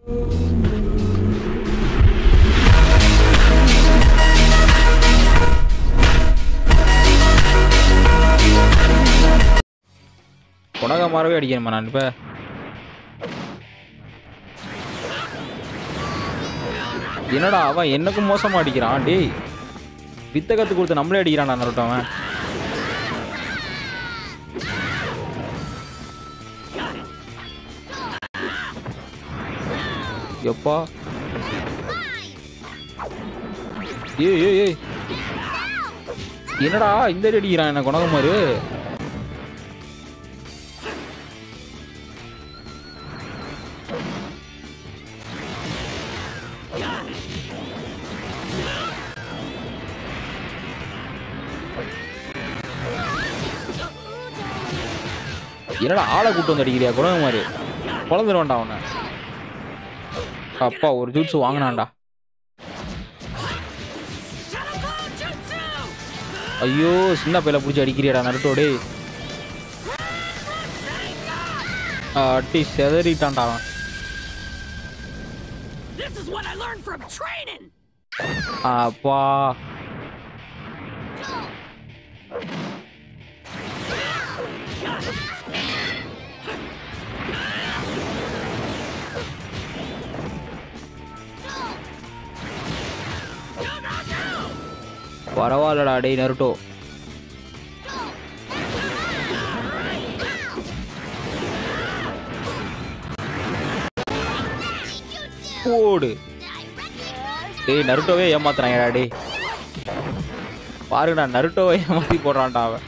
உனக மாறவே அடிக்கணுமா நான் இப்ப என்னடா அவன் எனக்கும் மோசமா அடிக்கிறான் டேய் வித்த கத்து கொடுத்து நம்மளே அடிக்கிறான் நான் நருட்டோ அவன் எப்பா ஏய் ஏய் ஏய் என்னடா இந்த அடி அடிக்கிறான் என்ன குணகுமாரு என்னடா ஆளை கூட்டு வந்து அடிக்கிறியா குணகுமாரி குழந்துருவான்டா அவனை அப்பா ஒரு ஜூட்ஸ் வாங்கினான்டா ஐயோ சின்ன பையில பிடிச்சி அடிக்கிறியாடா நருட்டோடே அட்டி செதறிட்டான்டா அவன் This is what I learned from training. அப்பா பரவாயில்லடா டேய் நருட்டோ போடு டேய் நருட்டோவே ஏமாத்துறாங்கடா டேய் பாருங்கடா நருட்டோவை ஏமாத்தி போடுறான்டா அவன்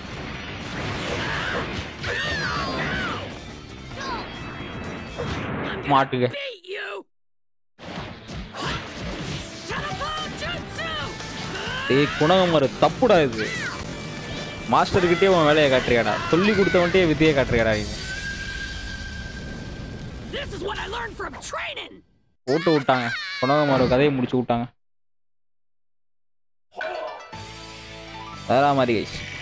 மாட்டுங்க Beat you. Teleport jutsu. டேய் குணகமரு தப்புடா இது மாஸ்டர்கிட்டே உன் வேலையை காட்டுறியாடா சொல்லி கொடுத்தவன்ட்டே வித்தியை காட்டுறியாடா இது This is what I learned from training. போட்டு விட்டாங்க குணகமரு கதையை முடிச்சு விட்டாங்க வேற மாதிரி கைஸ்